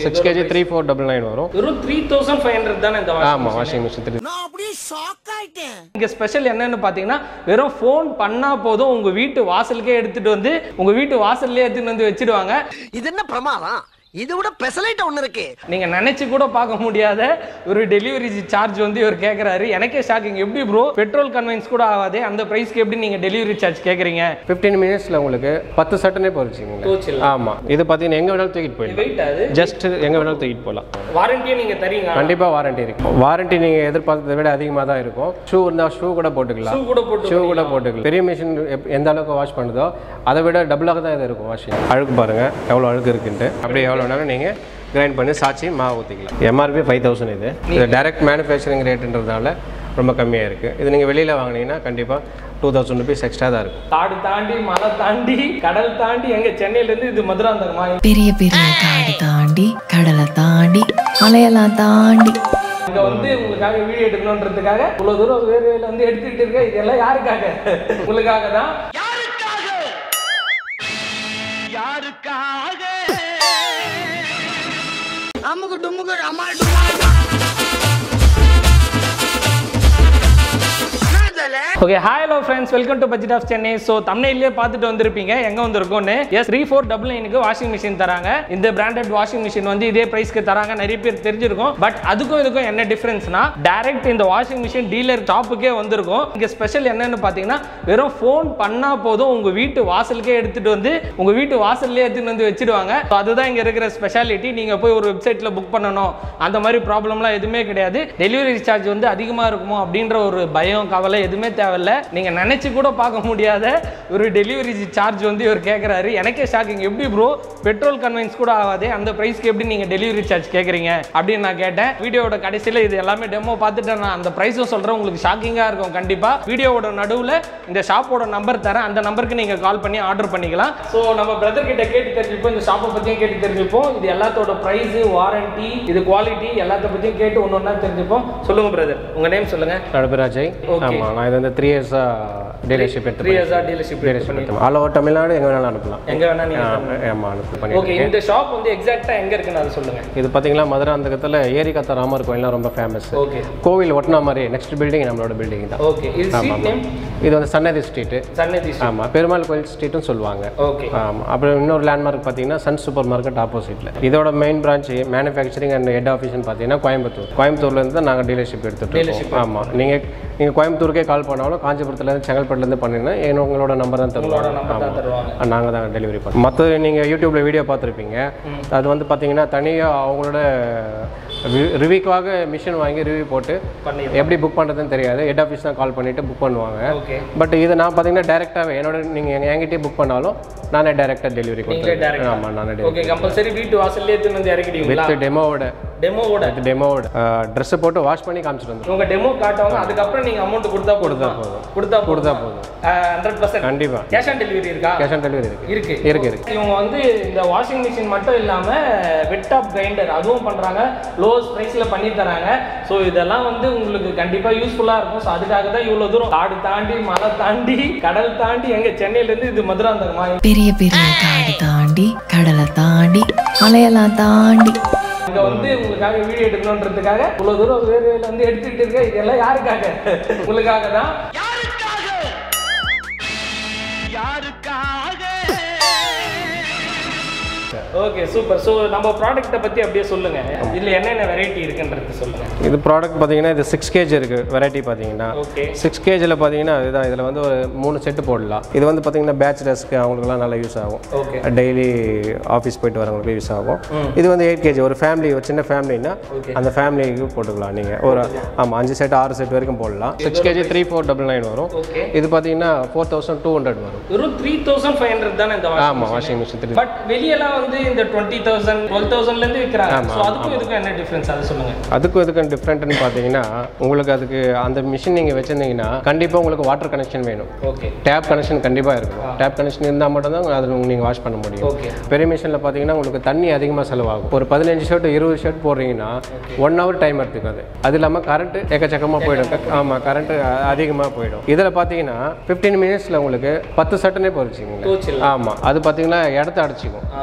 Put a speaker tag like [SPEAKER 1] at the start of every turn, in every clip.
[SPEAKER 1] Six KG three four double nine வரும்
[SPEAKER 2] வெறும் three thousand five hundred தானே இந்த வாஷிங்
[SPEAKER 1] ஆமாம் வாஷிங் மிஷின் த்ரீ
[SPEAKER 2] இங்க ஸ்பெஷல் என்னன்னு பாத்தீங்கன்னா வெறும் ஃபோன் பண்ணா போதும் உங்க வீட்டு வாசலுக்கே எடுத்துட்டு வந்து உங்க வீட்டு வாசல்லே எடுத்துட்டு வந்து வச்சிடுவாங்க
[SPEAKER 3] இது என்ன பிரமாதம் இது விட பெசலைட் ஒண்ணு இருக்கு
[SPEAKER 2] நீங்க நினைச்சு கூட பார்க்க முடியாத ஒரு டெலிவரி சார்ஜ் வந்து இவர் கேக்குறாரு எனக்கே ஷாக்கிங் எப்படி ப்ரோ பெட்ரோல் கன்வென்ஸ் கூட ஆகாதே அந்த பிரைஸ்க்கு எப்படி நீங்க டெலிவரி சார்ஜ் கேக்குறீங்க
[SPEAKER 1] ஃபிஃப்டீன் மினிட்ஸில் உங்களுக்கு பத்து சட்டனே போச்சுங்க
[SPEAKER 2] போச்சுல்ல
[SPEAKER 1] ஆமாம் இது பார்த்தீங்கன்னா எங்கே வேணாலும் தூக்கிட்டு போயிடலாம்
[SPEAKER 2] வெயிட் அது
[SPEAKER 1] ஜஸ்ட் எங்கே வேணாலும் தூக்கிட்டு போகலாம்
[SPEAKER 2] வாரண்டியே நீங்க தரீங்க
[SPEAKER 1] கண்டிப்பாக வாரண்டி இருக்கு வாரண்டி நீங்கள் எதிர்பார்த்ததை விட அதிகமாக தான் இருக்கும் ஷூ இருந்தால் ஷூ கூட போட்டுக்கலாம்
[SPEAKER 2] ஷூ கூட போட்டு
[SPEAKER 1] ஷூ கூட போட்டுக்கலாம் பெரிய மிஷின் எந்த அளவுக்கு வாஷ் பண்ணுதோ அதை விட டபுளாக தான் இது இருக்கும் வாஷிங் அழுக்கு பாருங்கள் எவ்வளோ அழுக்கு இருக்குன்ட்டு அப்படியே எவ்வளோ நேரம் நீங்கள் கிரைண்ட் பண்ணி சாச்சி மாவு ஊற்றிக்கலாம் எம்ஆர்பி ஃபைவ் தௌசண்ட் இது இது டைரக்ட் மேனுஃபேக்சரிங் ரேட்டுன்றதுனால ரொம்ப கம்மியாக இருக்குது இது நீங்கள் வெளியில் வாங்கினீங்கன்னா கண்டிப்பாக டூ தௌசண்ட் ருபீஸ் எக்ஸ்ட்ரா தான் இருக்கும்
[SPEAKER 2] காடு தாண்டி மலை தாண்டி கடல் தாண்டி எங்க சென்னையில இருந்து இது மதுராந்தகமா
[SPEAKER 4] பெரிய பெரிய காடு தாண்டி கடலை தாண்டி மலையெல்லாம் தாண்டி
[SPEAKER 2] இங்க வந்து உங்களுக்காக வீடியோ எடுக்கணுன்றதுக்காக இவ்வளவு தூரம் வேர்வையில வந்து எடுத்துக்கிட்டு இருக்க இதெல்லாம் யாருக்காக உங்களுக்காக தான்
[SPEAKER 3] அமுக்கு டுமுக்கு அம்மாள் டுமால்
[SPEAKER 2] okay hi hello friends welcome to budget of Chennai so தமிழ்லேயே பார்த்துட்டு வந்திருப்பீங்க எங்கே வந்திருக்கோன்னு எஸ் த்ரீ ஃபோர் டபுள் நைனுக்கு வாஷிங் மிஷின் தராங்க இந்த பிராண்டட் வாஷிங் மிஷின் வந்து இதே ப்ரைஸ்க்கு தராங்க நிறைய பேர் தெரிஞ்சிருக்கும் பட் அதுக்கும் இதுக்கும் என்ன டிஃப்ரென்ஸ்னா டைரக்ட் இந்த வாஷிங் மிஷின் டீலர் ஷாப்புக்கே வந்திருக்கும் இங்கே ஸ்பெஷல் என்னன்னு பார்த்தீங்கன்னா வெறும் ஃபோன் பண்ணால் போதும் உங்கள் வீட்டு வாசலுக்கே எடுத்துகிட்டு வந்து உங்கள் வீட்டு வாசல்லே எடுத்துகிட்டு வந்து வச்சிடுவாங்க ஸோ அதுதான் இங்கே இருக்கிற ஸ்பெஷாலிட்டி நீங்கள் போய் ஒரு வெப்சைட்டில் புக் பண்ணணும் அந்த மாதிரி ப்ராப்ளம்லாம் எதுவுமே கிடையாது டெலிவரி சார்ஜ் வந்து அதிகமாக இருக்குமோ அப்படின்ற ஒரு பயம் கவலை எதுவுமே தேவையில்ல நீங்கள் நினச்சி கூட பார்க்க முடியாத ஒரு டெலிவரி சார்ஜ் வந்து இவர் கேட்குறாரு எனக்கே ஷாக்கிங் எப்படி ப்ரோ பெட்ரோல் கன்வென்ஸ் கூட ஆகாதே அந்த ப்ரைஸ்க்கு எப்படி நீங்கள் டெலிவரி சார்ஜ் கேட்குறீங்க அப்படின்னு நான் கேட்டேன் வீடியோவோட கடைசியில் இது எல்லாமே டெமோ பார்த்துட்டு நான் அந்த ப்ரைஸும் சொல்கிறேன் உங்களுக்கு ஷாக்கிங்காக இருக்கும் கண்டிப்பாக வீடியோவோட நடுவில் இந்த ஷாப்போட நம்பர் தரேன் அந்த நம்பருக்கு நீங்கள் கால் பண்ணி ஆர்டர் பண்ணிக்கலாம் ஸோ நம்ம பிரதர் கிட்ட கேட்டு தெரிஞ்சுப்போம் இந்த ஷாப்பை பற்றியும் கேட்டு தெரிஞ்சுப்போம் இது எல்லாத்தோட ப்ரைஸு வாரண்டி இது குவாலிட்டி எல்லாத்த பற்றியும் கேட்டு ஒன்று ஒன்றா தெரிஞ்சுப்போம் சொல்லுங்கள் பிரதர் உங்கள் நேம் சொல்லுங்கள்
[SPEAKER 1] நடுப்பு அஜய்
[SPEAKER 2] Okay.
[SPEAKER 1] ஆமாம் நான் இது வந்து த்ரீ இயர்ஸாக டீலர்ஷிப் எடுத்து
[SPEAKER 2] த்ரீ இயர்ஸாக டீலர்ஷிப்
[SPEAKER 1] டீலர்ஷிப் எடுத்து ஆல் ஓவர் தமிழ்நாடு எங்கே வேணாலும் அனுப்பலாம்
[SPEAKER 2] எங்கே வேணா நீங்கள்
[SPEAKER 1] ஆமாம் அனுப்பி
[SPEAKER 2] ஓகே
[SPEAKER 1] பண்ணியிருக்கேன்
[SPEAKER 2] இந்த ஷாப் வந்து எக்ஸாக்டாக எங்கே இருக்குன்னு அதை சொல்லுங்கள்
[SPEAKER 1] இது பார்த்தீங்கன்னா மதுராந்தகத்தில் ஏரிகத்த ராமர் கோயில்லாம் ரொம்ப ஃபேமஸ்
[SPEAKER 2] ஓகே
[SPEAKER 1] கோவில் ஒட்டின மாதிரி நெக்ஸ்ட் பில்டிங் நம்மளோட பில்டிங் தான்
[SPEAKER 2] ஓகே இது ஸ்ட்ரீட் நேம்
[SPEAKER 1] இது வந்து சன்னதி ஸ்ட்ரீட்டு
[SPEAKER 2] சன்னதி
[SPEAKER 1] ஆமாம் பெருமாள் கோயில் ஸ்ட்ரீட்டும் சொல்லுவாங்க
[SPEAKER 2] ஓகே
[SPEAKER 1] ஆமாம் அப்புறம் இன்னொரு லேண்ட்மார்க் பார்த்தீங்கன்னா சன் சூப்பர் மார்க்கெட் ஆப்போசிட்டில் இதோட main branch manufacturing and head ஆஃபீஸ்னு பார்த்தீங்கன்னா கோயம்புத்தூர் கோயம்புத்தூர்லேருந்து தான் நாங்கள் டீலர்ஷிப் எடுத்துகிட்டு இருக்கோம் ஆமாம் நீங்கள் நீங்கள் கோயம்புத்தூருக்கே கால் பண்ணாலும் காஞ்சிபுரத்துலேருந்து செங்கல்பட்டுலேருந்து பண்ணிங்கன்னா எங்களோட நம்பர் தான் தருவாங்க
[SPEAKER 2] நம்பர் தான் தருவாங்க
[SPEAKER 1] நாங்கள் தான் டெலிவரி பண்ணுவோம் மற்ற நீங்கள் யூடியூப்பில் வீடியோ பார்த்துருப்பீங்க அது வந்து பார்த்தீங்கன்னா தனியாக அவங்களோட ரிவ்யூக்காக மிஷின் வாங்கி ரிவ்யூ போட்டு
[SPEAKER 2] பண்ணி
[SPEAKER 1] எப்படி புக் பண்ணுறதுன்னு தெரியாது ஹெட் ஆஃபீஸ் தான் கால் பண்ணிவிட்டு புக் பண்ணுவாங்க
[SPEAKER 2] ஓகே
[SPEAKER 1] பட் இது நான் பார்த்தீங்கன்னா டேரெக்டாகவே என்னோட நீங்கள் என்கிட்டயே புக் பண்ணாலும் நானே டேரெக்டாக டெலிவரி கொடுத்துருவேன்
[SPEAKER 2] direct ஆ?
[SPEAKER 1] ஆமாம் நானே டெலிவரி
[SPEAKER 2] ஓகே கம்பல்சரி வீட்டு வாசல்லே எடுத்துன்னு வந்து இறக்கிடுவீங்களா
[SPEAKER 1] வித் டெமோவோட
[SPEAKER 2] டெமோவோட
[SPEAKER 1] வித் டெமோவோட ட்ரெஸ்ஸை போட்டு வாஷ் பண்ணி காமிச்சிட்டு வந்துடும்
[SPEAKER 2] உங்க டெமோ காட்டுவாங்க அதுக்கப்புறம் நீங்க அமௌண்ட் கொடுத்தா கொடுத்தா போதும் கொடுத்தா
[SPEAKER 1] கொடுத்தா போதும்
[SPEAKER 2] ஹண்ட்ரட் பர்சன்ட்
[SPEAKER 1] கண்டிப்பாக
[SPEAKER 2] கேஷ் ஆன் டெலிவரி இருக்கா
[SPEAKER 1] கேஷ் ஆன் டெலிவரி இருக்குது
[SPEAKER 2] இருக்கு
[SPEAKER 1] இருக்கு இருக்கு
[SPEAKER 2] இவங்க வந்து இந்த வாஷிங் மிஷின் மட்டும் இல்லாம வெட் டாப் கிரைண்டர் அதுவும் பண்றாங்க லோவஸ்ட் பிரைஸ்ல பண்ணி தராங்க ஸோ இதெல்லாம் வந்து உங்களுக்கு கண்டிப்பா யூஸ்ஃபுல்லா இருக்கும் ஸோ அதுக்காக தான் இவ்வளவு தூரம் காடு தாண்டி மலை தாண்டி கடல் தாண்டி எங்க சென்னையில இருந்து இது மதுராந்தகமா
[SPEAKER 4] பெரிய பெரிய காடு தாண்டி கடலை தாண்டி மலையெல்லாம் தாண்டி
[SPEAKER 2] இங்க வந்து உங்களுக்காக வீடியோ எடுக்கணுன்றதுக்காக இவ்வளவு தூரம் வேர்வையில வந்து எடுத்துக்கிட்டு இருக்க இதெல்லாம் யாருக்காக உங்களுக்காக தான் ஓகே சூப்பர் ஸோ நம்ம ப்ராடக்ட்டை பத்தி அப்படியே சொல்லுங்க இதுல என்னென்ன வெரைட்டி இருக்குன்றது சொல்லுங்க
[SPEAKER 1] இது ப்ராடக்ட் பார்த்தீங்கன்னா இது சிக்ஸ் கேஜ் இருக்குது வெரைட்டி பார்த்தீங்கன்னா
[SPEAKER 2] ஓகே
[SPEAKER 1] சிக்ஸ் கேஜில் பார்த்தீங்கன்னா இதுதான் இதில் வந்து ஒரு மூணு செட்டு போடலாம் இது வந்து பார்த்தீங்கன்னா பேச்சுலர்ஸ்க்கு அவங்களுக்குலாம் நல்லா யூஸ் ஆகும்
[SPEAKER 2] ஓகே
[SPEAKER 1] டெய்லி ஆஃபீஸ் போயிட்டு வரவங்களுக்கு யூஸ் ஆகும் இது வந்து எயிட் கேஜி ஒரு ஃபேமிலி ஒரு சின்ன ஃபேமிலினா அந்த ஃபேமிலிக்கு போட்டுக்கலாம் நீங்கள் ஒரு ஆமாம் அஞ்சு செட் ஆறு செட் வரைக்கும் போடலாம் six KG three four double nine வரும்
[SPEAKER 2] ஓகே
[SPEAKER 1] இது பார்த்தீங்கன்னா ஃபோர் தௌசண்ட் டூ ஹண்ட்ரட் வரும்
[SPEAKER 2] வெறும் த்ரீ தௌசண்ட் ஃபைவ் ஹண்ட்ரட் தானே இந்த
[SPEAKER 1] ஆமாம் வாஷிங் மிஷின் த்ரீ
[SPEAKER 2] பட் வெளியெல்லாம் வந்து இந்த டுவெண்ட்டி தௌசண்ட் டுவெல் தௌசண்ட்லேருந்து விற்கிறாங்க ஸோ அதுக்கும் இதுக்கும் என்ன டிஃப்ரென்ஸ் அதை சொல்லுங்க
[SPEAKER 1] அதுக்கும் இதுக்கும் டிஃப்ரெண்ட்னு பார்த்தீங்கன்னா உங்களுக்கு அதுக்கு அந்த மிஷின் நீங்கள் வச்சுருந்தீங்கன்னா கண்டிப்பாக உங்களுக்கு வாட்டர் கனெக்ஷன் வேணும்
[SPEAKER 2] ஓகே
[SPEAKER 1] டேப் கனெக்ஷன் கண்டிப்பாக இருக்கும் டேப் கனெக்ஷன் இருந்தால் மட்டும்தான் அதில் நீங்கள் வாஷ் பண்ண முடியும்
[SPEAKER 2] ஓகே
[SPEAKER 1] பெரிய மிஷினில் பார்த்தீங்கன்னா உங்களுக்கு தண்ணி அதிகமாக செலவாகும் ஒரு பதினஞ்சு ஷர்ட் இருபது ஷர்ட் போடுறீங்கன்னா ஒன் ஹவர் டைம் எடுத்துக்காது அது இல்லாமல் கரண்ட்டு எக்கச்சக்கமாக போயிடும் ஆமாம் கரண்ட்டு அதிகமாக போயிடும் இதில் பார்த்தீங்கன்னா ஃபிஃப்டீன் மினிட்ஸில் உங்களுக்கு பத்து சட்டனே போச்சுங்க
[SPEAKER 2] தோச்சிடலாம்
[SPEAKER 1] ஆமாம் அது பார்த்தீங்கன்னா இடத்த அடைச்சிக்கும் இப்போ வாடகை வீட்டில்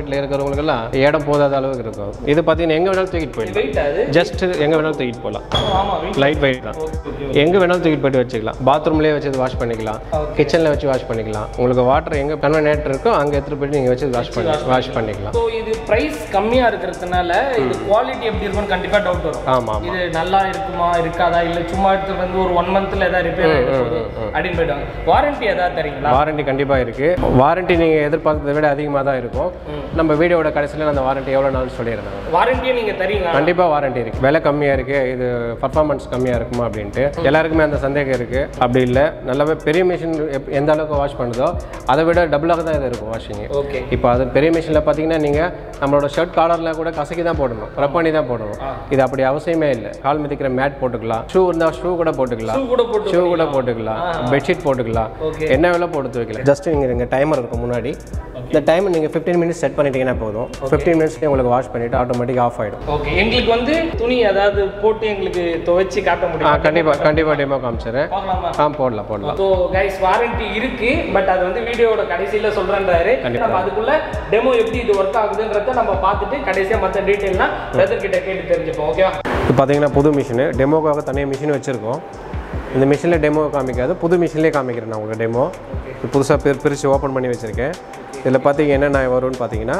[SPEAKER 1] வீட்டில் இருக்கிறவங்களுக்கெல்லாம் இடம் போதாத அளவுக்கு இருக்கும் இது பார்த்தீங்கன்னா எங்கே வேணாலும் தூக்கிட்டு போயிடலாம்
[SPEAKER 2] வெயிட் அது
[SPEAKER 1] ஜஸ்ட் எங்கே வேணாலும் தூக்கிட்டு போகலாம்
[SPEAKER 2] ஆமா வெயிட்
[SPEAKER 1] லைட் வெயிட் தான் எங்கே வேணாலும் தூக்கிட்டு போயிட்டு வச்சுக்கலாம் பாத்ரூம்லேயே வச்சு வாஷ் பண்ணிக்கலாம் கிச்சனில் வச்சு வாஷ் பண்ணிக்கலாம் உங்களுக்கு வாட்டர் எங்கே கன்வென்ட் இருக்கோ அங்கே எடுத்துகிட்டு போயிட்டு நீங்கள் வச்சு வாஷ் பண்ணி வாஷ் பண்ணிக்கலாம்
[SPEAKER 2] ஸோ இது பிரைஸ் கம்மியா இருக்கிறதுனால இது குவாலிட்டி எப்படி இருக்கும்னு கண்டிப்பா டவுட் வரும்
[SPEAKER 1] ஆமாம் ஆமாம்
[SPEAKER 2] இது நல்லா இருக்குமா இருக்காதா இல்ல சும்மா எடுத்து வந்து ஒரு ஒன் மந்த்ல ஏதாவது ரிப்பேர் ஆயிட்டு போகுது அப்படின்னு போயிடுவாங்க வாரண்டி ஏதாவது தரீங்களா
[SPEAKER 1] வாரண்டி கண்டிப்பாக இருக்குது வாரண்டி நீங்கள் எதிர்பார்த்ததை விட அதிகமாக தான் இருக்கும் நம்ம வீடியோட கடைசியில் அந்த வாரண்டி எவ்வளோ நாள் சொல்லிடுறேன்
[SPEAKER 2] வாரண்டியே நீங்க தரீங்களா
[SPEAKER 1] கண்டிப்பாக வாரண்டி இருக்குது விலை கம்மியாக இருக்குது இது பர்ஃபார்மன்ஸ் கம்மியாக இருக்குமா அப்படின்ட்டு எல்லாருக்குமே அந்த சந்தேகம் இருக்குது அப்படி இல்லை நல்லாவே பெரிய மிஷின் எந்த அளவுக்கு வாஷ் பண்ணுதோ அதை விட டபுளாக தான் இது இருக்கும் வாஷிங்கு
[SPEAKER 2] ஓகே
[SPEAKER 1] இப்போ அது பெரிய மிஷினில் பார்த்தீங்கன்னா நீங்கள் நம்மளோட ஷர்ட் காலரில் கூட கசக்கி தான் போடணும் ரப் பண்ணி தான் போடணும் இது அப்படி அவசியமே இல்லை கால் மிதிக்கிற மேட் போட்டுக்கலாம் ஷூ இருந்தால் ஷூ கூட போட்டுக்கலாம்
[SPEAKER 2] ஷூ கூட போட்டு
[SPEAKER 1] ஷூ கூட போட்டுக்கலாம் பெட்ஷீட் போட்டுக்கலாம்
[SPEAKER 2] Okay.
[SPEAKER 1] என்ன வேலை போட்டு வைக்கலாம் ஜஸ்ட் நீங்கள் இங்கே டைமர் இருக்கும் முன்னாடி இந்த டைம் நீங்கள் ஃபிஃப்டீன் மினிட்ஸ் செட் பண்ணிட்டீங்கன்னா போதும் ஃபிஃப்டீன் மினிட்ஸ்லேயே உங்களுக்கு வாஷ் பண்ணிவிட்டு ஆட்டோமேட்டிக் ஆஃப் ஆகிடும்
[SPEAKER 2] ஓகே எங்களுக்கு வந்து துணி ஏதாவது போட்டு எங்களுக்கு துவைச்சு காட்ட
[SPEAKER 1] ஆ
[SPEAKER 2] முடியும்
[SPEAKER 1] கண்டிப்பாக கண்டிப்பாக டெமோ காமிச்சிடுறேன்
[SPEAKER 2] பார்க்கலாமா
[SPEAKER 1] ஆ போடலாம் போடலாம்
[SPEAKER 2] ஸோ கைஸ் வாரண்டி இருக்கு பட் அது வந்து வீடியோவோட கடைசியில சொல்றேன்றாரு நம்ம அதுக்குள்ள டெமோ எப்படி இது ஒர்க் ஆகுதுன்றத நம்ம பார்த்துட்டு கடைசியா மற்ற டீட்டெயில்லாம் பிரதர் கிட்ட கேட்டு தெரிஞ்சுப்போம் ஓகேவா
[SPEAKER 1] இது பார்த்தீங்கன்னா புது மிஷினு டெமோக்காக தனியாக மிஷின் வச்சுருக்கோம் இந்த மிஷினில் டெமோ காமிக்காது புது மிஷின்லேயே காமிக்கிறேன் நான் உங்களுக்கு டெமோ புதுசாக பிரி பிரித்து ஓப்பன் பண்ணி வச்சுருக்கேன் இதில் பார்த்தீங்க என்னென்ன வரும்னு பார்த்தீங்கன்னா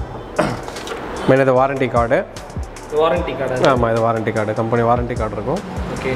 [SPEAKER 1] மெயின் இது வாரண்டி கார்டு
[SPEAKER 2] வாரண்டி கார்டு
[SPEAKER 1] ஆமாம் இது warranty card company warranty card இருக்கும்
[SPEAKER 2] ஓகே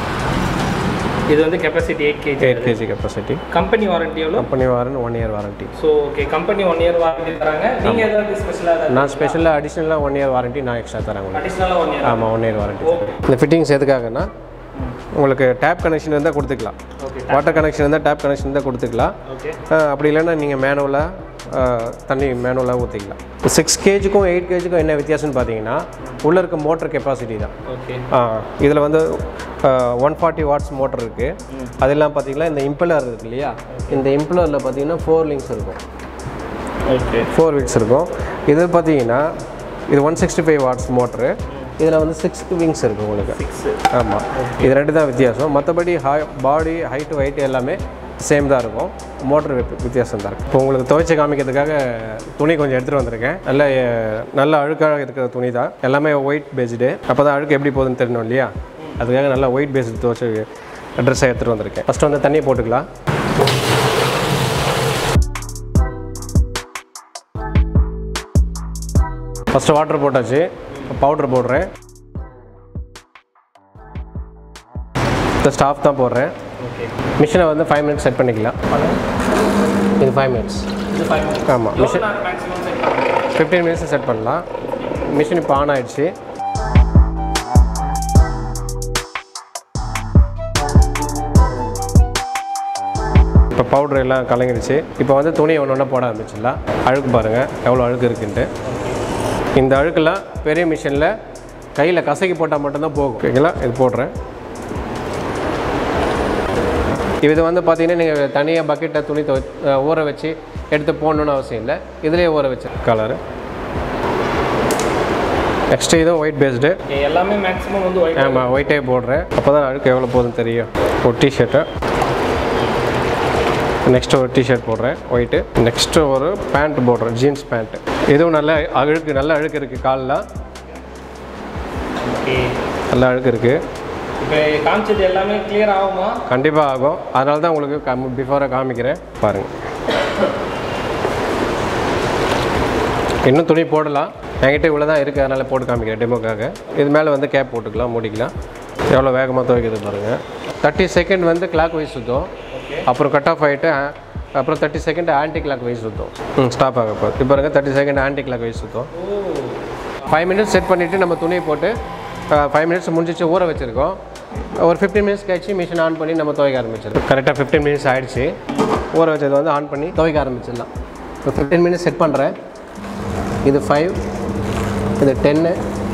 [SPEAKER 2] இது வந்து capacity eight KG
[SPEAKER 1] eight KG capacity
[SPEAKER 2] company warranty எவ்வளோ
[SPEAKER 1] company warrant one year warranty
[SPEAKER 2] so okay company one year warranty தராங்க நீங்க ஏதாவது ஸ்பெஷலாக
[SPEAKER 1] நான் ஸ்பெஷலாக அடிஷ்னலாக ஒன் இயர் வாரண்டி நான் எக்ஸ்ட்ரா தரேன் உங்களுக்கு
[SPEAKER 2] அடிஷ்னலாக ஒன் இயர்
[SPEAKER 1] ஆமாம் ஒன் இயர் வாரண்டி இந்த ஃபிட்டிங்ஸ் எதுக்காகன்னா உங்களுக்கு டேப் கனெக்ஷன் இருந்தால் கொடுத்துக்கலாம்
[SPEAKER 2] ஓகே
[SPEAKER 1] வாட்டர் கனெக்ஷன் இருந்தால் டேப் கனெக்ஷன் இருந்தால் கொடுத்துக்கலாம்
[SPEAKER 2] ஓகே
[SPEAKER 1] ஆ, அப்படி இல்லைன்னா நீங்கள் மேனுவலாக தண்ணி மேனுவலாக ஊற்றிக்கலாம் சிக்ஸ் கேஜுக்கும் எயிட் கேஜுக்கும் என்ன வித்தியாசம்னு பார்த்தீங்கன்னா உள்ளே இருக்க மோட்டர் கெப்பாசிட்டி தான்
[SPEAKER 2] ஓகே
[SPEAKER 1] இதில் வந்து ஒன் ஃபார்ட்டி வாட்ஸ் மோட்டர் இருக்குது அதெல்லாம் பார்த்தீங்கன்னா இந்த இம்பலர் இருக்கு இல்லையா இந்த இம்பலரில் பார்த்தீங்கன்னா ஃபோர் லிங்க்ஸ் இருக்கும்
[SPEAKER 2] ஓகே
[SPEAKER 1] ஃபோர் விங்ஸ் இருக்கும் இது பார்த்தீங்கன்னா இது one sixty five watts motor இதில் வந்து சிக்ஸ் விங்ஸ் இருக்குது உங்களுக்கு ஆமாம் இது ரெண்டு தான் வித்தியாசம் மற்றபடி ஹை பாடி ஹைட்டு வெயிட் எல்லாமே சேம் தான் இருக்கும் மோட்டர் வித்தியாசம் தான் இருக்கும் இப்போ உங்களுக்கு துவைச்சு காமிக்கிறதுக்காக துணி கொஞ்சம் எடுத்துகிட்டு வந்திருக்கேன் நல்ல அஹ், நல்ல அழுக்காக இருக்கிற துணி தான் எல்லாமே ஒயிட் பேஸ்டு அப்போ தான் அழுக்கு எப்படி போகுதுன்னு தெரியணும் இல்லையா அதுக்காக நல்லா ஒயிட் பேஸ்டு துவைச்சு ட்ரெஸ்ஸை எடுத்துகிட்டு வந்திருக்கேன் ஃபஸ்ட்டு வந்து தண்ணியை போட்டுக்கலாம் ஃபஸ்ட்டு வாட்டர் போட்டாச்சு பவுடர் போடுறேன் ஜஸ்ட் ஆஃப் தான் போடுறேன்
[SPEAKER 2] ஓகே
[SPEAKER 1] மிஷினை வந்து ஃபைவ் மினிட்ஸ் செட் பண்ணிக்கலாம் இது ஃபைவ் மினிட்ஸ்
[SPEAKER 2] இது ஃபைவ் மினிட்ஸ்
[SPEAKER 1] ஆமாம் மிஷின்
[SPEAKER 2] மேக்ஸிமம் செட் பண்ணுறேன்
[SPEAKER 1] ஃபிஃப்டீன் மினிட்ஸ் செட் பண்ணலாம் மிஷின் இப்போ ஆன் ஆயிடுச்சு இப்போ பவுடர் எல்லாம் கலங்கிடுச்சு இப்போ வந்து துணியை ஒன்று ஒன்றா போட ஆரம்பிச்சிடலாம் அழுக்கு பாருங்கள் எவ்வளோ அழுக்கு இருக்குன்ட்டு இந்த அழுக்கெல்லாம் பெரிய மிஷினில் கையில் கசக்கி போட்டால் மட்டும்தான் போகும் ஓகேங்களா இது போடுறேன் இது வந்து பார்த்தீங்கன்னா நீங்கள் தனியாக பக்கெட்டை துணி துவை அஹ் ஊற வச்சு எடுத்து போடணுன்னு அவசியம் இல்லை இதுலேயே ஊற வச்சு கலரு நெக்ஸ்ட் இதுவும் ஒயிட் பேஸ்டு
[SPEAKER 2] Okay, எல்லாமே மேக்ஸிமம் வந்து ஒயிட்
[SPEAKER 1] ஆமாம் ஒயிட்டே போடுறேன் அப்போ தான் அழுக்கு எவ்வளோ போகுதுன்னு தெரியும் ஒரு டிஷர்ட்டு நெக்ஸ்ட் ஒரு டிஷர்ட் போடுறேன் ஒயிட்டு நெக்ஸ்ட்டு ஒரு பேண்ட் போடுறேன் ஜீன்ஸ் பேண்ட்டு இதுவும் நல்ல அழுக்கு நல்ல அழுக்கு இருக்குது காலில்
[SPEAKER 2] ஓகே
[SPEAKER 1] நல்ல அழுக்கு இருக்குது
[SPEAKER 2] இப்போ காமிச்சது எல்லாமே கிளியர் ஆகுமா
[SPEAKER 1] கண்டிப்பாக ஆகும் அதனால தான் உங்களுக்கு கம் பிஃபோராக காமிக்கிறேன் பாருங்கள் இன்னும் துணி போடலாம் என்கிட்ட இவ்வளோ தான் இருக்குது அதனால் போட்டு காமிக்கிறேன் டெமோக்காக இது மேலே வந்து கேப் போட்டுக்கலாம் மூடிக்கலாம் எவ்வளோ வேகமாக துவைக்குது பாருங்கள் தேர்ட்டி செகண்ட் வந்து கிளாக் வைஸ் சுற்றும் அப்புறம் கட் ஆஃப் ஆகிட்டு அப்புறம் thirty second anti clockwise சுற்றும் ம் ஸ்டாப் ஆக போகுது இப்போ பாருங்க thirty second anti clockwise சுற்றும் ஃபைவ் மினிட்ஸ் செட் பண்ணிவிட்டு நம்ம துணியை போட்டு ஃபைவ் மினிட்ஸ் முடிஞ்சிச்சு ஊற வச்சுருக்கோம் ஒரு ஃபிஃப்டீன் மினிட்ஸ் கழிச்சு மிஷின் ஆன் பண்ணி நம்ம துவைக்க ஆரம்பிச்சிடலாம் கரெக்டாக ஃபிஃப்டீன் மினிட்ஸ் ஆயிடுச்சு ஊற வச்சது வந்து ஆன் பண்ணி துவைக்க ஆரம்பிச்சிடலாம் இப்போ ஃபிஃப்டீன் மினிட்ஸ் செட் பண்ணுறேன் இது ஃபைவ் இது டென்னு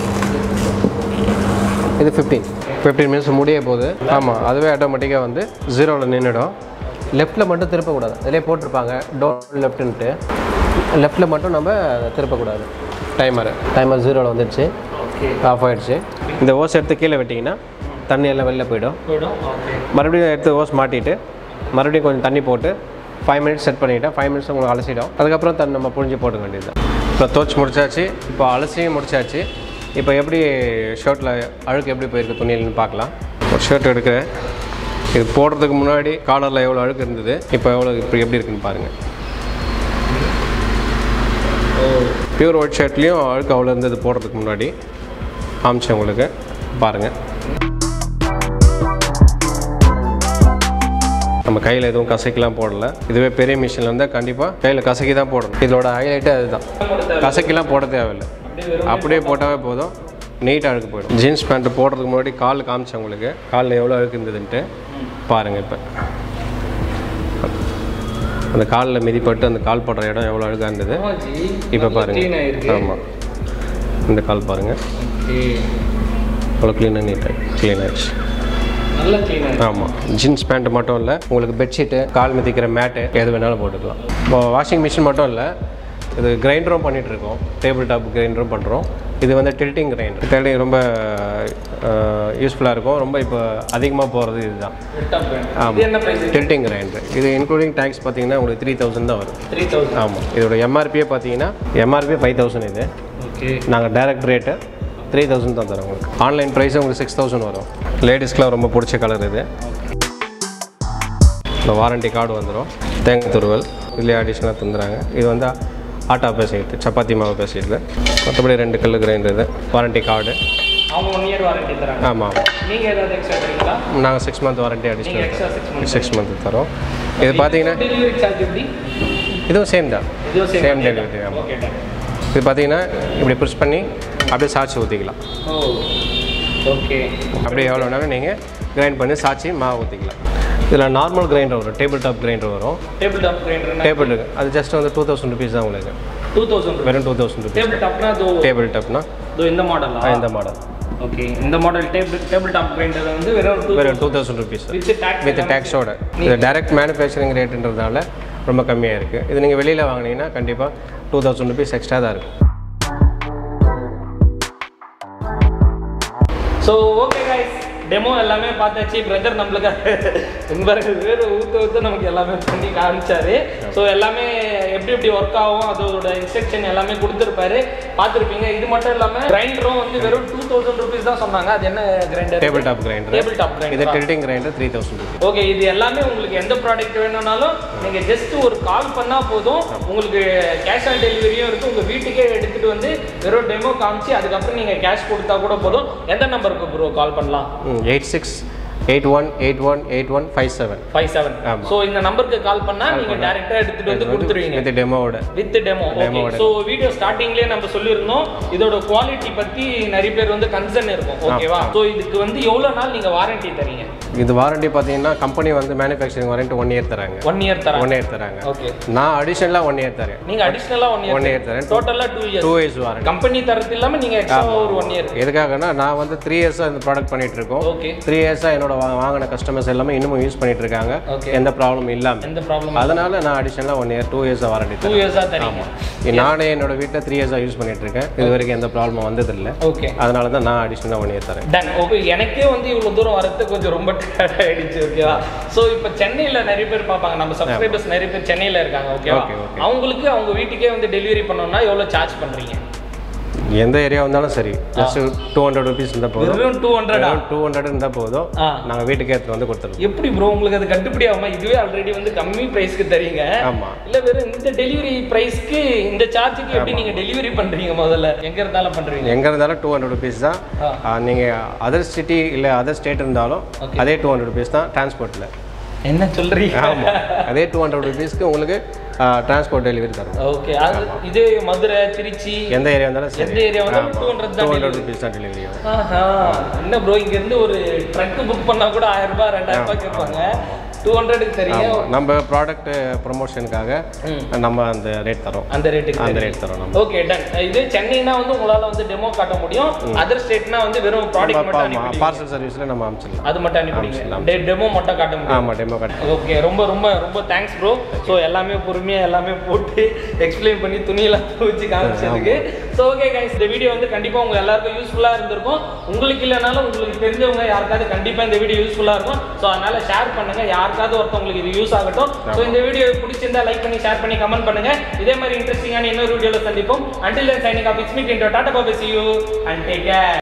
[SPEAKER 1] இது ஃபிஃப்டீன் ஃபிஃப்டீன் மினிட்ஸ் முடிய போகுது ஆமாம் அதுவே ஆட்டோமேட்டிக்காக வந்து ஜீரோவில் நின்றுடும் லெஃப்ட்டில் மட்டும் திருப்பக்கூடாது அதிலே போட்டிருப்பாங்க டோர் லெஃப்ட்டுன்ட்டு லெஃப்ட்டில் மட்டும் நம்ம திருப்பக்கூடாது டைமர் டைமர் ஜீரோவில் வந்துடுச்சு
[SPEAKER 2] ஓகே
[SPEAKER 1] ஆஃப் ஆயிடுச்சு இந்த ஓஸ் எடுத்து கீழே விட்டிங்கன்னா தண்ணி எல்லாம் வெளில போயிடும்
[SPEAKER 2] போயிடும் ஓகே
[SPEAKER 1] மறுபடியும் எடுத்து ஓஸ் மாட்டிட்டு மறுபடியும் கொஞ்சம் தண்ணி போட்டு ஃபைவ் மினிட்ஸ் செட் பண்ணிவிட்டேன் ஃபைவ் மினிட்ஸ் உங்களுக்கு அலசிடும் அதுக்கப்புறம் தண்ணி நம்ம புழிஞ்சு போட்டுக்க வேண்டியது இப்போ துவச்சி முடிச்சாச்சு இப்போ அலசியும் முடிச்சாச்சு இப்போ எப்படி ஷர்ட்டில் அழுக்கு எப்படி போயிருக்கு துணியில்னு பார்க்கலாம் ஒரு ஷர்ட் எடுக்கிறேன் இது போடுறதுக்கு முன்னாடி காலரில் எவ்வளோ அழுக்கு இருந்தது இப்போ எவ்வளோ இப்போ எப்படி இருக்குன்னு பாருங்கள் பியூர் ஒயிட் ஷர்ட்லேயும் அழுக்கு அவ்வளோ இருந்தது போடுறதுக்கு முன்னாடி காமிச்சேன் உங்களுக்கு பாருங்கள் நம்ம கையில் எதுவும் கசக்கிலாம் போடல இதுவே பெரிய மிஷினில் இருந்தால் கண்டிப்பாக கையில் கசக்கி தான் போடணும் இதோட ஹைலைட்டே அதுதான் கசக்கிலாம் போட தேவையில்லை அப்படியே போட்டாவே போதும் நீட்டாக அழுக்கு போயிடும் ஜீன்ஸ் பேண்ட் போடுறதுக்கு முன்னாடி கால் காமிச்சேன் உங்களுக்கு காலில் எவ்வளோ அழுக்கு இருந்ததுன்ட்டு பாருங்கள் இப்போ அந்த காலில் மிதிப்பட்டு அந்த கால் போடுற இடம் எவ்வளோ அழுக்காக இருந்தது இப்போ பாருங்கள் ஆமாம் இந்த கால் பாருங்கள் அவ்வளோ க்ளீனாக நீட்டாக க்ளீன் ஆயிடுச்சு
[SPEAKER 2] நல்ல க்ளீனாக
[SPEAKER 1] ஆமாம் ஜீன்ஸ் பேண்ட் மட்டும் இல்லை உங்களுக்கு பெட்ஷீட்டு கால் மிதிக்கிற மேட்டு எது வேணாலும் போட்டுக்கலாம் இப்போ வாஷிங் மிஷின் மட்டும் இல்லை இது கிரைண்டரும் பண்ணிகிட்டு இருக்கோம் டேபிள் டாப் கிரைண்டரும் பண்ணுறோம் இது வந்து டில்ட்டிங் கிரைண்டர் டில்ட்டிங் ரொம்ப யூஸ்ஃபுல்லாக இருக்கும் ரொம்ப இப்போ அதிகமாக போகிறது இதுதான்
[SPEAKER 2] இது என்ன ப்ரைஸ்
[SPEAKER 1] டில்ட்டிங் கிரைண்டர் இது இன்க்ளூடிங் டேக்ஸ் பார்த்தீங்கன்னா உங்களுக்கு த்ரீ தௌசண்ட் தான் வரும்
[SPEAKER 2] த்ரீ தௌசண்ட்
[SPEAKER 1] ஆமாம் இதோட எம்ஆர்பியே பார்த்தீங்கன்னா எம்ஆர்பி ஃபைவ் தௌசண்ட் இது
[SPEAKER 2] ஓகே
[SPEAKER 1] நாங்கள் டைரக்ட் ரேட்டு த்ரீ தௌசண்ட் தான் தரோம் உங்களுக்கு ஆன்லைன் ப்ரைஸ் உங்களுக்கு சிக்ஸ் தௌசண்ட் வரும் லேடிஸ்க்குலாம் ரொம்ப பிடிச்ச கலர் இது இந்த வாரண்டி கார்டு வந்துடும் தேங்காய் துருவல் இதுலேயே அடிஷ்னலாக தந்துடுறாங்க இது வந்து ஆட்டா பேசிக்கிட்டு சப்பாத்தி மாவு பேசிக்கிட்டு மற்றபடி ரெண்டு கல் கிரைண்டர் இது வாரண்டி கார்டு
[SPEAKER 2] அவங்க ஒன் இயர் வாரண்டி தராங்க
[SPEAKER 1] ஆமாம் ஆமாம்
[SPEAKER 2] நீங்கள் ஏதாவது எக்ஸ்ட்ரா தரீங்களா
[SPEAKER 1] நாங்கள் சிக்ஸ் மந்த் வாரண்டி
[SPEAKER 2] நீங்கள் extra six
[SPEAKER 1] additional
[SPEAKER 2] months
[SPEAKER 1] six month தரோம் இது பார்த்தீங்கன்னா
[SPEAKER 2] டெலிவரி சார்ஜ் எப்படி
[SPEAKER 1] இதுவும் சேம் தான்
[SPEAKER 2] இதுவும் same
[SPEAKER 1] சேம்
[SPEAKER 2] தான்.
[SPEAKER 1] டெலிவரி ஆமாம்
[SPEAKER 2] ஓகே டன்
[SPEAKER 1] இது பார்த்தீங்கன்னா இப்படி புஷ் பண்ணி அப்படியே சாட்சி ஊற்றிக்கலாம்
[SPEAKER 2] ஓ ஓகே
[SPEAKER 1] அப்படியே எவ்வளோ வேணாலும் நீங்கள் கிரைண்ட் பண்ணி சாச்சி மாவு ஊற்றிக்கலாம் இதில் நார்மல் கிரைண்டர் வரும் டேபிள் டாப் கிரைண்டர் வரும்
[SPEAKER 2] டேபிள் டாப் கிரைண்டர்
[SPEAKER 1] டேபிள் அது ஜஸ்ட் வந்து டூ தௌசண்ட் ருபீஸ் தான் உங்களுக்கு
[SPEAKER 2] டூ தௌசண்ட்
[SPEAKER 1] வெறும் டூ தௌசண்ட் ருபீஸ்
[SPEAKER 2] டேபிள் டாப்னா அது
[SPEAKER 1] டேபிள் டாப்னா
[SPEAKER 2] இதோ இந்த மாடலா
[SPEAKER 1] இந்த மாடல்
[SPEAKER 2] ஓகே இந்த model table table top grinder வந்து வெறும் டூ
[SPEAKER 1] வெறும் two thousand rupees
[SPEAKER 2] with tax
[SPEAKER 1] with டேக்ஸோட இது டைரக்ட் மேனுஃபேக்சரிங் ரேட்டுன்றதுனால ரொம்ப கம்மியாக இருக்குது இது நீங்கள் வெளியில் வாங்கினீங்கன்னா கண்டிப்பாக டூ தௌசண்ட் ருபீஸ் எக்ஸ்ட்ரா தான் இருக்கும்
[SPEAKER 2] ஸோ ஓகே கைஸ் டெமோ எல்லாமே பார்த்தாச்சு பிரதர் நம்மளுக்கு பாருங்க வேறு ஊற்ற ஊற்ற நமக்கு எல்லாமே பண்ணி காமிச்சாரு ஸோ எல்லாமே எப்படி எப்படி ஒர்க் ஆகும் அதோட இன்ஸ்ட்ரக்ஷன் எல்லாமே கொடுத்துருப்பாரு பார்த்துருப்பீங்க இது மட்டும் இல்லாமல் கிரைண்டரும் வந்து வெறும் டூ தௌசண்ட் ருபீஸ் தான் சொன்னாங்க அது என்ன grinder
[SPEAKER 1] table top grinder
[SPEAKER 2] table top
[SPEAKER 1] இது
[SPEAKER 2] grinder
[SPEAKER 1] tilting grinder three thousand rupees
[SPEAKER 2] okay இது எல்லாமே உங்களுக்கு எந்த ப்ராடக்ட் வேணும்னாலும் நீங்க ஜஸ்ட் ஒரு கால் பண்ணா போதும் உங்களுக்கு கேஷ் ஆன் டெலிவரியும் இருக்கு உங்க வீட்டுக்கே எடுத்துட்டு வந்து வெறும் டெமோ காமிச்சு அதுக்கப்புறம் நீங்க கேஷ் கொடுத்தா கூட போதும் எந்த நம்பருக்கு ப்ரோ கால் பண்ணலாம்
[SPEAKER 1] eight six eight one eight one eight one five seven
[SPEAKER 2] five seven
[SPEAKER 1] ஆமா.
[SPEAKER 2] ஸோ இந்த நம்பருக்கு கால் பண்ணா நீங்க டேரெக்டாக எடுத்துட்டு வந்து கொடுத்துருவீங்க
[SPEAKER 1] வித் டெமோவோட
[SPEAKER 2] வித் டெமோ ஓகே
[SPEAKER 1] Demo-ஓட.
[SPEAKER 2] ஸோ வீடியோ ஸ்டார்டிங்லேயே நம்ம சொல்லியிருந்தோம் இதோட குவாலிட்டி பத்தி நிறைய பேர் வந்து கன்சர்ன் இருக்கும் ஓகேவா ஸோ இதுக்கு வந்து எவ்வளோ நாள் நீங்க வாரண்டி தரீங்க
[SPEAKER 1] இது வாரண்டி பார்த்தீங்கன்னா கம்பெனி வந்து மேனுஃபேக்சரிங் வாரண்டி ஒன் இயர் தராங்க
[SPEAKER 2] ஒன் இயர் தராங்க
[SPEAKER 1] ஒன் இயர் தராங்க
[SPEAKER 2] ஓகே
[SPEAKER 1] நான் அடிஷனலாக ஒன் இயர் தரேன்
[SPEAKER 2] நீங்க அடிஷ்னலா ஒன்
[SPEAKER 1] ஒன்
[SPEAKER 2] இயர்
[SPEAKER 1] இயர் தரேன்
[SPEAKER 2] டோட்டலா two years
[SPEAKER 1] two years warranty
[SPEAKER 2] company தரது இல்லாம நீங்க எக்ஸ்ட்ரா ஒரு ஒன் இயர்
[SPEAKER 1] எதுக்காகனா நான் வந்து த்ரீ இயர்ஸாக இந்த ப்ராடக்ட் பண்ணிட்டு இருக்கோம்
[SPEAKER 2] ஓகே
[SPEAKER 1] த்ரீ இயர்ஸாக என்னோட வா- வாங்கின கஸ்டமர்ஸ் எல்லாமே இன்னமும் யூஸ் பண்ணிட்டு இருக்காங்க
[SPEAKER 2] Okay.
[SPEAKER 1] எந்த ப்ராப்ளம் இல்லாமல்
[SPEAKER 2] எந்த ப்ராப்ளம்
[SPEAKER 1] அதனால நான் அடிஷனலாக ஒன் இயர் டூ இயர்ஸாக வாரண்டி
[SPEAKER 2] டூ
[SPEAKER 1] தரேன்
[SPEAKER 2] இயர்ஸா தரீங்க
[SPEAKER 1] நானே என்னோட வீட்டில் த்ரீ இயர்ஸாக யூஸ் பண்ணிட்டு இருக்கேன் இது வரைக்கும் எந்த ப்ராப்ளமும் வந்ததில்லை
[SPEAKER 2] ஓகே
[SPEAKER 1] அதனால தான் நான் அடிஷனலாக ஒன் இயர் தரேன்
[SPEAKER 2] டன் ஓகே எனக்கே வந்து இவ்வளவு தூரம் வரது கொஞ்சம் ரொம்ப டயர்ட் ஆயிடுச்சு ஓகேவா ஸோ இப்போ சென்னையில நிறைய பேர் பார்ப்பாங்க நம்ம சப்ஸ்கிரைபர்ஸ் நிறைய பேர் சென்னையில இருக்காங்க ஓகேவா
[SPEAKER 1] Okay, okay.
[SPEAKER 2] அவங்களுக்கு அவங்க வீட்டுக்கே வந்து டெலிவரி பண்ணோம்னா எவ்வளவு சார்ஜ் பண்றீங்க
[SPEAKER 1] எந்த ஏரியா வந்தாலும் சரி ஜஸ்ட் டூ ஹண்ட்ரட் ருபீஸ் இருந்தால் போதும்
[SPEAKER 2] வெறும் டூ ஹண்ட்ரடா
[SPEAKER 1] டூ ஹண்ட்ரட் இருந்தால் போதும்
[SPEAKER 2] ஆ.
[SPEAKER 1] நாங்கள் வீட்டுக்கு எடுத்துகிட்டு வந்து கொடுத்துருவோம்
[SPEAKER 2] எப்படி ப்ரோ உங்களுக்கு அது கட்டுப்படி ஆகுமா இதுவே ஆல்ரெடி வந்து கம்மி பிரைஸ்க்கு தரீங்க
[SPEAKER 1] ஆமாம்
[SPEAKER 2] இல்ல வெறும் இந்த டெலிவரி பிரைஸ்க்கு இந்த சார்ஜுக்கு எப்படி நீங்க டெலிவரி பண்றீங்க முதல்ல எங்க இருந்தாலும் பண்றீங்க
[SPEAKER 1] எங்கே இருந்தாலும் டூ ஹண்ட்ரட் ருபீஸ் தான்
[SPEAKER 2] ஆ.
[SPEAKER 1] நீங்கள் அதர் சிட்டி இல்லை அதர் ஸ்டேட் இருந்தாலும்
[SPEAKER 2] Okay.
[SPEAKER 1] அதே டூ ஹண்ட்ரட் ருபீஸ் தான் டிரான்ஸ்போர்ட்டில்
[SPEAKER 2] என்ன சொல்றீங்க
[SPEAKER 1] ஆமாம் அதே டூ ஹண்ட்ரட் ருபீஸ்க்கு உங்களுக்கு டிரான்ஸ்போர்ட் டெலிவரி தரும்
[SPEAKER 2] ஓகே அது இதே மதுரை திருச்சி
[SPEAKER 1] எந்த ஏரியா இருந்தாலும் சரி
[SPEAKER 2] எந்த area வந்தாலும் 200 தான்
[SPEAKER 1] டூ ஹண்ட்ரட்
[SPEAKER 2] delivery.
[SPEAKER 1] ருபீஸ் தான் டெலிவரி ஆகும்
[SPEAKER 2] ஆஹா என்ன ப்ரோ இங்க இருந்து ஒரு ட்ரக் புக் பண்ணா கூட ஆயிரம் ரூபாய் ரெண்டாயிரம் ரூபாய் கேட்பாங்க டூ ஹண்ட்ரடுக்கு தெரியுங்க
[SPEAKER 1] ஆமாம் நம்ம ப்ராடக்ட் ப்ரொமோஷனுக்காக நம்ம அந்த ரேட் தரோம்
[SPEAKER 2] அந்த ரேட்டுக்கு
[SPEAKER 1] அந்த ரேட் தரோம் நம்ம
[SPEAKER 2] ஓகே டன் இது சென்னைனா வந்து உங்களால வந்து டெமோ காட்ட முடியும் அதர் ஸ்டேட்னா வந்து வெறும் ப்ராடக்ட் மட்டும் அனுப்பிடுவீங்க
[SPEAKER 1] பார்சல் சர்வீஸில் நம்ம அனுப்பிச்சிடலாம்
[SPEAKER 2] அது மட்டும் அனுப்பிடுவீங்க டெமோ மட்டும் காட்ட முடியும்
[SPEAKER 1] ஆமாம் டெமோ கார்டு
[SPEAKER 2] ஓகே ரொம்ப ரொம்ப ரொம்ப தேங்க்ஸ் ப்ரோ ஸோ எல்லாமே பொறுமையாக எல்லாமே போட்டு எக்ஸ்பிளைன் பண்ணி துணியெல்லாம் வச்சு காமிச்சதுக்கு ஸோ ஓகே கைஸ் இந்த வீடியோ வந்து கண்டிப்பாக உங்கள் எல்லாருக்கும் யூஸ்ஃபுல்லாக இருந்திருக்கும் உங்களுக்கு இல்லைனாலும் உங்களுக்கு தெரிஞ்சவங்க யாருக்காவது கண்டிப்பாக இந்த வீடியோ யூஸ்ஃபுல்லாக இருக்கும் ஸோ அதனால் ஷேர் பண்ணுங்கள் யார் யாருக்காவது ஒருத்தவங்களுக்கு இது யூஸ் ஆகட்டும் ஸோ இந்த வீடியோ பிடிச்சிருந்தா லைக் பண்ணி ஷேர் பண்ணி கமெண்ட் பண்ணுங்க இதே மாதிரி இன்ட்ரெஸ்டிங்கான இன்னொரு வீடியோல சந்திப்போம் அண்டில் சைனிங் ஆஃப் இட்ஸ் மீட் இன்டோ டாடா பாபி see you and take care